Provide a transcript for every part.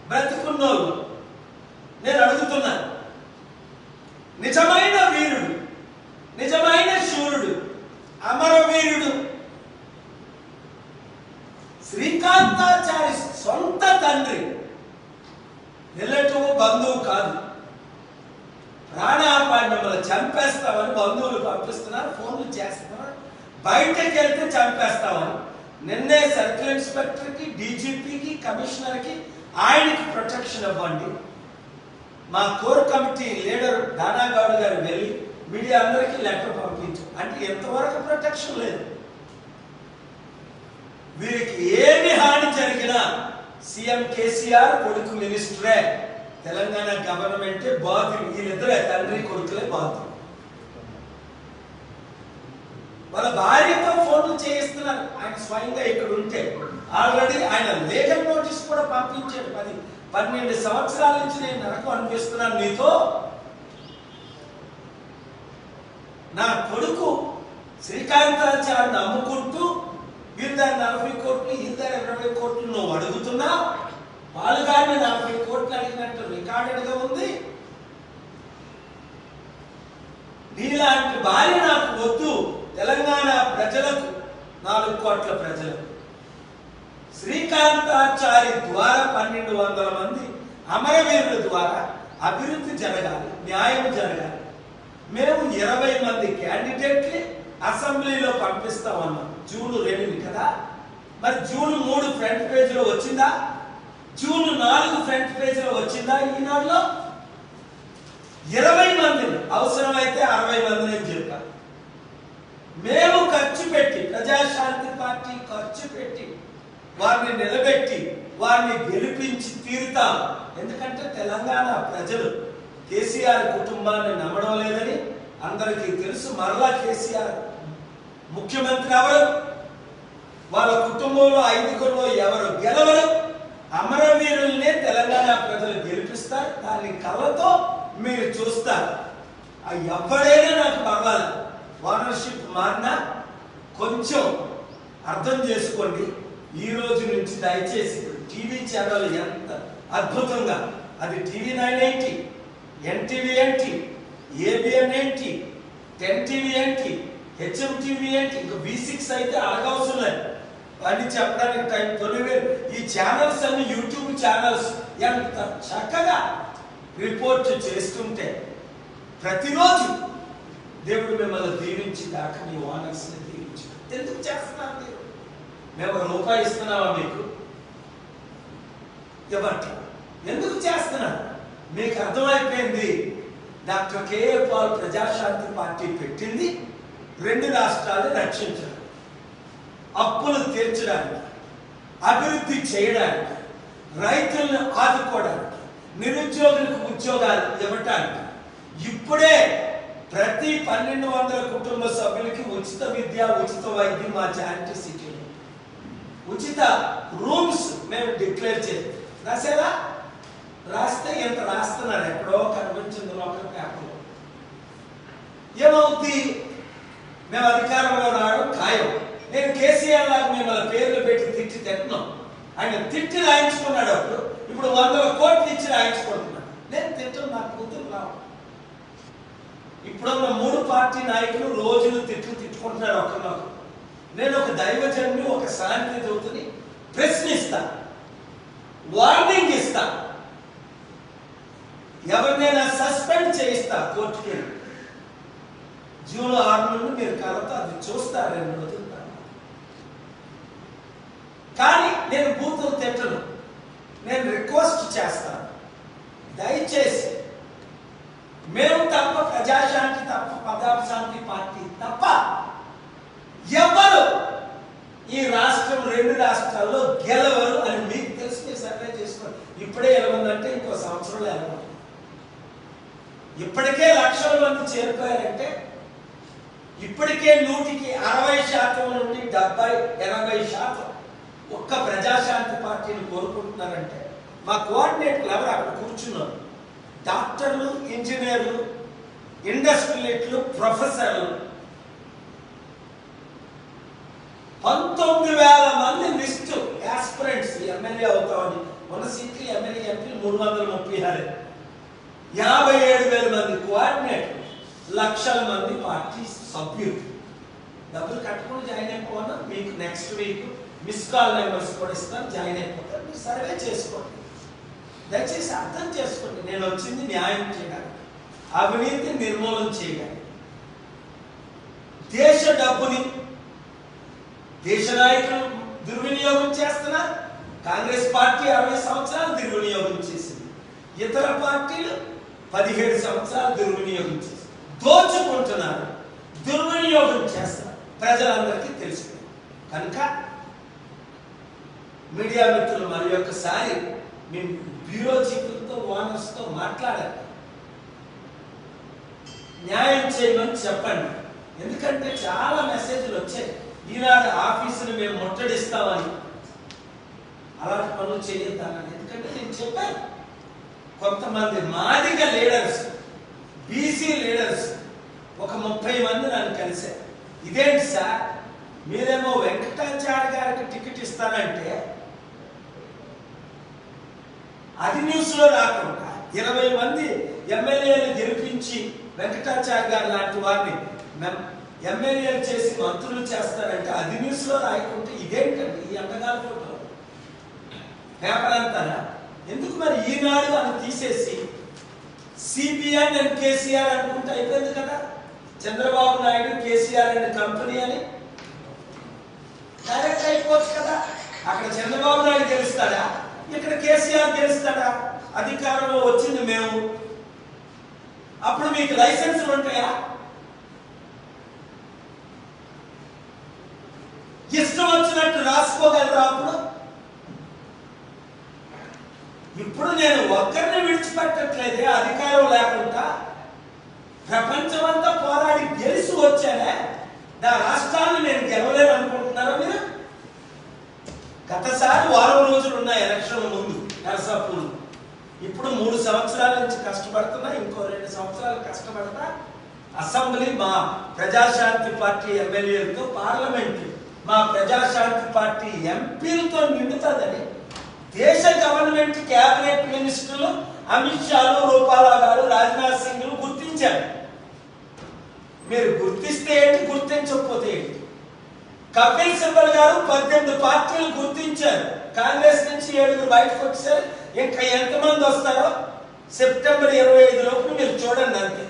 బ్రతికున్నోళ్ళు నేను అడుగుతున్నా నిజమైన వీరుడు నిజమైన శూరుడు అమరవీరుడు శ్రీకాంతాచారి సొంత తండ్రి రిలేటివ్ బంధువు కాదు ప్రాణాపాన్ని మిమ్మల్ని చంపేస్తామని బంధువులు పంపిస్తున్నారు ఫోన్లు చేస్తున్నారు బయటకు వెళ్తే చంపేస్తామని నిన్నే సర్కిల్ ఇన్స్పెక్టర్కి డీజీపీకి కమిషనర్కి ఆయనకి ప్రొటెక్షన్ ఇవ్వండి మా కోర్ కమిటీ లీడర్ దానాగౌడ్ గారు వెళ్ళి మీడియా అందరికీ లెటర్ పంపించు అంటే ఎంతవరకు ప్రొటెక్షన్ లేదు వీరికి ఏమి హాని జరిగినా సీఎం కేసీఆర్ కొడుకు మినిస్టరే తెలంగాణ గవర్నమెంటే బాధ్యులు వీళ్ళిద్దరే తండ్రి కొడుకులే బాధ్యులు వాళ్ళ భార్యతో ఫోన్లు చేయిస్తున్నారు ఆయన స్వయంగా ఇక్కడ ఉంటే ఆల్రెడీ ఆయన లీగల్ నోటీస్ కూడా పంపించాడు పది పన్నెండు సంవత్సరాల నుంచి నేను నరకం అనిపిస్తున్నాను నీతో నా కొడుకు శ్రీకాంతాచార్యని అమ్ముకుంటూ వీరి దాని నలభై కోట్లు ఈ దాని ఇరవై కోట్లు నువ్వు అడుగుతున్నా పాలుగారిని నలభై కోట్లు అడిగినట్టు రికార్డెడ్గా ఉంది నీలాంటి భార్య నాకు వద్దు తెలంగాణ ప్రజలకు నాలుగు కోట్ల ప్రజలకు శ్రీకాంతాచారి ద్వారా పన్నెండు వందల మంది అమరవీరుల ద్వారా అభివృద్ధి జరగాలి న్యాయం జరగాలి మేము ఇరవై మంది క్యాండిడేట్ని అసెంబ్లీలో పంపిస్తామన్నాం జూన్ రెండు కదా మరి జూన్ మూడు ఫ్రంట్ పేజీలో వచ్చిందా జూన్ నాలుగు ఫ్రంట్ పేజీలో వచ్చిందా ఈనాడులో ఇరవై మందిని అవసరమైతే అరవై మందిని అని చెప్పారు మేము ఖర్చు పెట్టి ప్రజాశాంతి పార్టీ ఖర్చు పెట్టి వారిని నిలబెట్టి వారిని గెలిపించి తీరుతాం ఎందుకంటే తెలంగాణ ప్రజలు కేసీఆర్ కుటుంబాన్ని నమ్మడం లేదని అందరికీ తెలుసు మరలా కేసీఆర్ ముఖ్యమంత్రి ఎవరు వాళ్ళ కుటుంబంలో ఐదుగురులో ఎవరు గెలవరు అమరవీరుల్నే తెలంగాణ ప్రజలు గెలిపిస్తారు దాన్ని కళ్ళతో మీరు చూస్తారు ఆ ఎవడైనా నాకు పర్వాలేదు ఓనర్షిప్ మారినా కొంచెం అర్థం చేసుకోండి ఈ రోజు నుంచి దయచేసి టీవీ ఛానల్ ఎంత అద్భుతంగా అది టీవీ నైన్ ఏంటి ఎన్టీవీ ఏంటి ఏబిఎన్ ఏంటి టెన్ టీవీ ఏంటి హెచ్ఎం టీవీ ఏంటి ఇంకా వి సిక్స్ అయితే అడగవసరం లేదు అన్ని చెప్పడానికి టైం తొలి ఈ ఛానల్స్ అన్ని యూట్యూబ్ ఛానల్స్ ఎంత చక్కగా రిపోర్ట్ చేస్తుంటే ప్రతిరోజు దేవుడు మిమ్మల్ని దీవించి దాకా మీ ఓనర్స్ని దీవించి ఎందుకు చేస్తున్నారు మీరు మేము ఒక రూపాయి ఇస్తున్నావా మీకు ఇవ్వట్ల ఎందుకు చేస్తున్నారు మీకు అర్థమైపోయింది doctor KA Paul Prajashanti party పెట్టింది రెండు రాష్ట్రాలు రక్షించడం అప్పులు తీర్చడానికి అభివృద్ధి చేయడానికి రైతులను ఆదుకోవడానికి నిరుద్యోగులకు ఉద్యోగాలు ఇవ్వటానికి ఇప్పుడే ప్రతి పన్నెండు వందల కుటుంబ సభ్యులకి ఉచిత విద్య ఉచిత వైద్యం మా చారిటీ సిటీలో ఉచిత రూమ్స్ మేము డిక్లేర్ చేయాలి రాసేలా రాస్తే ఎంత రాస్తున్నారు ఎక్కడో కనిపించింది లోకల్ పేపర్లో ఏమవుద్ది మేము అధికారంలో రావడం ఖాయం నేను కేసీఆర్ లాగా మిమ్మల్ని పేర్లు పెట్టి తిట్టి తిట్టను ఆయన తిట్టి రాయించుకున్నాడు అప్పుడు ఇప్పుడు వందల కోట్లు ఇచ్చి రాయించుకుంటున్నాడు నేను తిట్టను నా కూతురు రావు ఇప్పుడున్న మూడు పార్టీ నాయకులు రోజులు తిట్లు తిట్టుకుంటున్నారు ఒకరినొకరు నేను ఒక దైవజనుని ఒక శాంతి దూతని ప్రశ్నిస్తా వార్నింగ్ ఇస్తా ఎవరినైనా సస్పెండ్ చేయిస్తా కోర్టుకి వెళ్ళి. జూన్ ఆరు నుండి మీరు కలతో అది చూస్తారు రెండు రోజుల తర్వాత. కానీ నేను బూతులు తిట్టను నేను రిక్వెస్ట్ చేస్తాను దయచేసి మేము తప్ప ప్రజాశాంతి తప్ప ప్రజాశాంతి పార్టీ తప్ప ఎవరు ఈ రాష్ట్రం రెండు రాష్ట్రాల్లో గెలవరు అని మీకు తెలిసి మీరు సర్వే చేసుకోండి ఇప్పుడే ఎలవందంటే ఇంకో సంవత్సరంలో ఎలవాలి ఇప్పటికే లక్షల మంది చేరిపోయారంటే ఇప్పటికే నూటికి అరవై శాతం నుండి డెబ్బై ఎనభై శాతం ఒక్క ప్రజాశాంతి పార్టీని కోరుకుంటున్నారంటే మా కోఆర్డినేటర్లు ఎవరు అక్కడ కూర్చున్నారు డాక్టర్లు ఇంజనీర్లు ఇండస్ట్రియలిస్టులు ప్రొఫెసర్లు పంతొమ్మిది వేల మంది లిస్టు యాస్పిరెంట్స్ ఎమ్మెల్యే అవుతామని మన సీట్లు ఎమ్మెల్యే ఎంపీ మూడు వందల ముప్పై ఆరు యాభై ఏడు వేల మంది కోఆర్డినేటర్ లక్షల మంది పార్టీ సభ్యులు డబ్బులు కట్టుకొని జాయిన్ అయిపోవన్నా మీకు next week miss call numbers కూడా ఇస్తాను జాయిన్ అయిపోతారు మీరు సర్వే చేసుకోండి దయచేసి అర్థం చేసుకోండి నేను వచ్చింది న్యాయం చేయడానికి అవినీతి నిర్మూలన చేయడానికి దేశ డబ్బుని దేశ నాయకులు దుర్వినియోగం చేస్తున్నారు కాంగ్రెస్ పార్టీ అరవై సంవత్సరాలు దుర్వినియోగం చేసింది ఇతర పార్టీలు పదిహేడు సంవత్సరాలు దుర్వినియోగం చేసింది దోచుకుంటున్నారు దుర్వినియోగం చేస్తారు ప్రజలందరికీ తెలుస్తుంది కనుక మీడియా మిత్రులు మరి ఒక్కసారి మీ బ్యూరో చీఫ్లతో ఓనర్స్తో మాట్లాడండి న్యాయం చేయమని చెప్పండి ఎందుకంటే చాలా మెసేజ్లు వచ్చాయి ఈనాడు ఆఫీసుని మేము ముట్టడిస్తామని అలాంటి పనులు చేయొద్దామని ఎందుకంటే నేను చెప్పాను కొంతమంది మాదిగ లీడర్స్ బీసీ లీడర్స్ ఒక ముప్పై మంది నన్ను కలిశారు ఇదేంటి సార్ మీరేమో వెంకటాచార్య గారికి టికెట్ ఇస్తానంటే అది న్యూస్లో రాకుండా ఇరవై మంది ఎమ్మెల్యేలు గెలిపించి వెంకటాచార్య గారు లాంటి వారిని మెం- ఎమ్మెల్యేలు చేసి మంత్రులు చేస్తారంటే అది న్యూస్లో రాయకుంటే ఇదేంటండి ఈ అండగాల ఫోటో పేపర్ అంతారా ఎందుకు మరి ఈనాడు అని తీసేసి సిబిఎన్ అండ్ కేసీఆర్ అనుకుంటే అయిపోయింది కదా Chandrababu Naidu KCR and company అని డైరెక్ట్ అయిపోవచ్చు కదా అక్కడ చంద్రబాబు నాయుడు గెలుస్తాడా ఇక్కడ కేసీఆర్ గెలుస్తాడా అధికారంలో వచ్చింది మేము అప్పుడు మీకు లైసెన్సులు ఉంటాయా ఇష్టం వచ్చినట్టు రాసుకోగలరా అప్పుడు ఇప్పుడు నేను ఒక్కరిని విడిచిపెట్టట్లేదే అధికారం లేకుండా ప్రపంచమంతా పోరాడి గెలిచి వచ్చానే నా రాష్ట్రాన్ని నేను గెలవలేను అనుకుంటున్నారా మీరు గతసారి వారం రోజులు ఉన్నాయి ఎలక్షన్ ముందు నరసాపూర్ ఇప్పుడు మూడు సంవత్సరాల నుంచి కష్టపడుతున్నా ఇంకో రెండు సంవత్సరాలు కష్టపడతా అసెంబ్లీ మా ప్రజాశాంతి పార్టీ ఎమ్మెల్యేలతో పార్లమెంట్ మా ప్రజాశాంతి పార్టీ ఎంపీలతో నిండుతుందని దేశ గవర్నమెంట్ కేబినెట్ మినిస్టర్లు అమిత్ షాలు రూపాలా గారు రాజ్నాథ్ సింగ్ గుర్తించారు మీరు గుర్తిస్తే ఏంటి గుర్తించకపోతే ఏంటి కపిల్ సిబ్బల్ గారు పద్దెనిమిది పార్టీలు గుర్తించారు కాంగ్రెస్ నుంచి ఏడుగురు బయటకు వచ్చారు ఇంకా ఎంతమంది వస్తారో సెప్టెంబర్ ఇరవై ఐదు లోపు మీరు చూడండి అంతే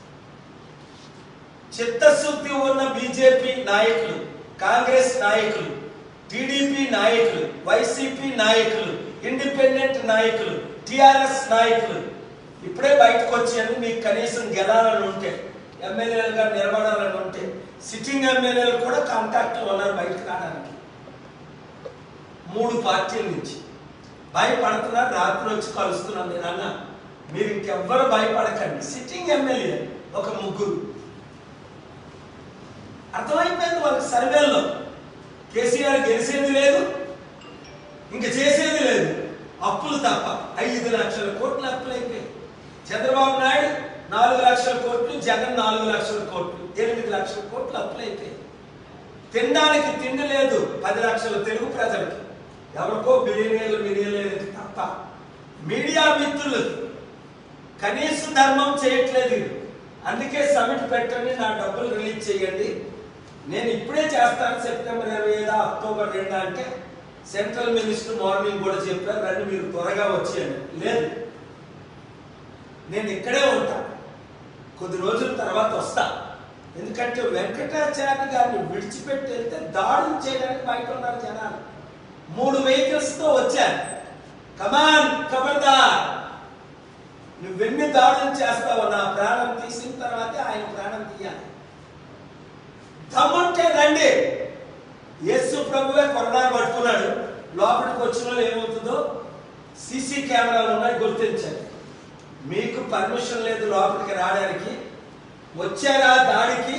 చిత్తశుద్ధి ఉన్న బీజేపీ నాయకులు కాంగ్రెస్ నాయకులు టీడీపీ నాయకులు వైసీపీ నాయకులు ఇండిపెండెంట్ నాయకులు టిఆర్ఎస్ నాయకులు ఇప్పుడే బయటకు వచ్చేది మీకు కనీసం గెలాలని ఉంటే ఎమ్మెల్యేలుగా నిలబడాలని ఉంటే సిట్టింగ్ ఎమ్మెల్యేలు కూడా కాంటాక్ట్ ఉన్నారు బయటకు రావడానికి మూడు పార్టీల నుంచి భయపడుతున్నారు రాత్రి వచ్చి కలుస్తున్నాను నేను అన్న మీరు ఇంకెవ్వరు భయపడకండి సిట్టింగ్ ఎమ్మెల్యే ఒక ముగ్గురు అర్థమైపోయింది వాళ్ళకి సర్వేల్లో కేసీఆర్ గెలిచేది లేదు ఇంకా చేసేది లేదు అప్పులు తప్ప ఐదు లక్షల కోట్లు అప్పులు అయిపోయాయి చంద్రబాబు నాయుడు నాలుగు లక్షల కోట్లు జగన్ నాలుగు లక్షల కోట్లు ఎనిమిది లక్షల కోట్లు అప్పులు అయిపోయాయి తినడానికి తిండి లేదు పది లక్షల తెలుగు ప్రజలకి ఎవరికో బిలియనీర్లు మిలియనీర్లకి తప్ప మీడియా మిత్రులు కనీస ధర్మం చేయట్లేదు వీళ్ళు. అందుకే సమిట్ పెట్టండి నా డబ్బులు రిలీజ్ చేయండి నేను ఇప్పుడే చేస్తాను సెప్టెంబర్ ఇరవై ఐదు అక్టోబర్ రెండు అంటే సెంట్రల్ మినిస్టర్ మార్నింగ్ కూడా చెప్పారు రండి మీరు త్వరగా వచ్చేయండి లేదు నేను ఇక్కడే ఉంటా కొద్ది రోజుల తర్వాత వస్తా ఎందుకంటే వెంకటాచార్య గారిని విడిచిపెట్టి వెళ్తే దాడులు చేయడానికి బయట ఉన్నారు జనాలు మూడు వెహికల్స్ తో వచ్చారు కమాన్ ఖబర్దార్ నువ్వెన్ని దాడులు చేస్తావో నా ప్రాణం తీసిన తర్వాతే ఆయన ప్రాణం తీయాలి దమ్ముంటే రండి యేసు ప్రభువే కొరడా పట్టుకున్నాడు లోపలికి వచ్చిన వాళ్ళు ఏమవుతుందో సీసీ కెమెరాలు ఉన్నాయి గుర్తించండి మీకు పర్మిషన్ లేదు లోపలికి రావడానికి వచ్చారా దాడికి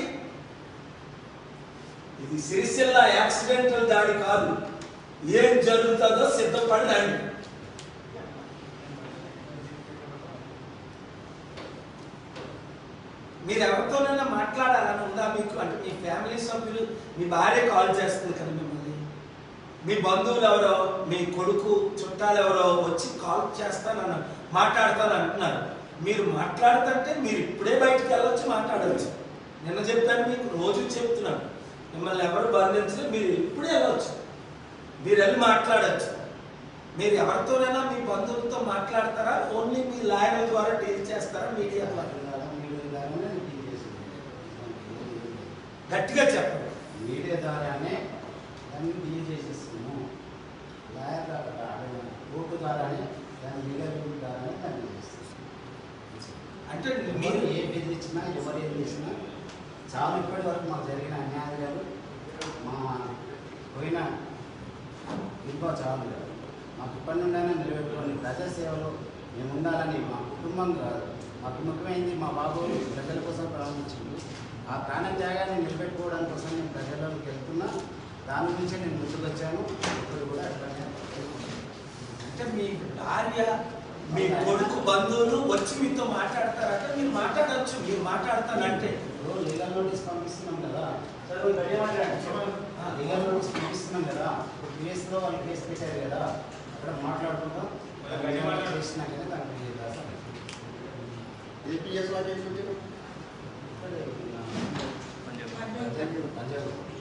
ఇది సిరిసిల్ల యాక్సిడెంటల్ దాడి కాదు ఏం జరుగుతుందో సిద్ధపడి రండి మీరు ఎవరితోనైనా మాట్లాడాలని ఉందా మీకు అంటే మీ ఫ్యామిలీ సభ్యులు మీ భార్య కాల్ చేస్తుంది కదా మిమ్మల్ని మీ బంధువులు ఎవరో మీ కొడుకు చుట్టాలు ఎవరో వచ్చి కాల్ చేస్తానన్న మాట్లాడతాను అంటున్నారు మీరు మాట్లాడుతుంటే మీరు ఇప్పుడే బయటికి వెళ్ళొచ్చు మాట్లాడవచ్చు నిన్న చెప్పాను మీకు రోజు చెప్తున్నాను మిమ్మల్ని ఎవరు బంధించలేదు మీరు ఇప్పుడే వెళ్ళొచ్చు మీరు వెళ్ళి మాట్లాడచ్చు మీరు ఎవరితోనైనా మీ బంధువులతో మాట్లాడతారా ఓన్లీ మీ లాయర్ల ద్వారా డీల్ చేస్తారా మీడియా ద్వారా మీడియా ద్వారానే డీల్ చేసింది. గట్టిగా చెప్పండి మీడియా ద్వారానే దాన్ని డీల్ చేసేస్తున్నాము లాయర్ ద్వారా కోర్టు ద్వారానే దాని లీగల్ రూల్ ద్వారానే దాన్ని చేస్తున్నాం అంటే మీరు మీరు ఏ బెదిరించినా ఎవరు ఏం చేసినా చాలా ఇప్పటి వరకు మాకు జరిగిన అన్యాయాలు మా పోయిన ఇంకో చాలు కాదు. మాకు ఇప్పటి నుండైనా నిలబెట్టుకొని ప్రజాసేవలో మేము ఉండాలని మా కుటుంబం కాదు మాకు ముఖ్యమైనది మా బాబు ప్రజల కోసం ప్రారంభించింది ఆ ప్రాణ త్యాగాన్ని నిలబెట్టుకోవడానికి కోసం నేను ప్రజల్లోకి వెళ్తున్నా దాని గురించి నేను ముందుకు వచ్చాను ఇప్పుడు కూడా అట్లానే అంటే మీ భార్య మీ కొడుకు బంధువులు వచ్చి మీతో మాట్లాడతారంటే మీరు మాట్లాడచ్చు మీరు మాట్లాడతానంటే ఇప్పుడు లీగల్ నోటీస్ పంపిస్తున్నాం కదా లీగల్ నోటీస్ పంపిస్తున్నాం కదా కేసులో వాళ్ళు కేసు పెట్టారు కదా అక్కడ మాట్లాడుకుంటాం చేసినాకనే దానికి రాస్తాం. ఏపీఎస్ వాళ్ళు ఏంటంటే ఇక్కడే, ఆ, పంజాబ్ పంజాబ్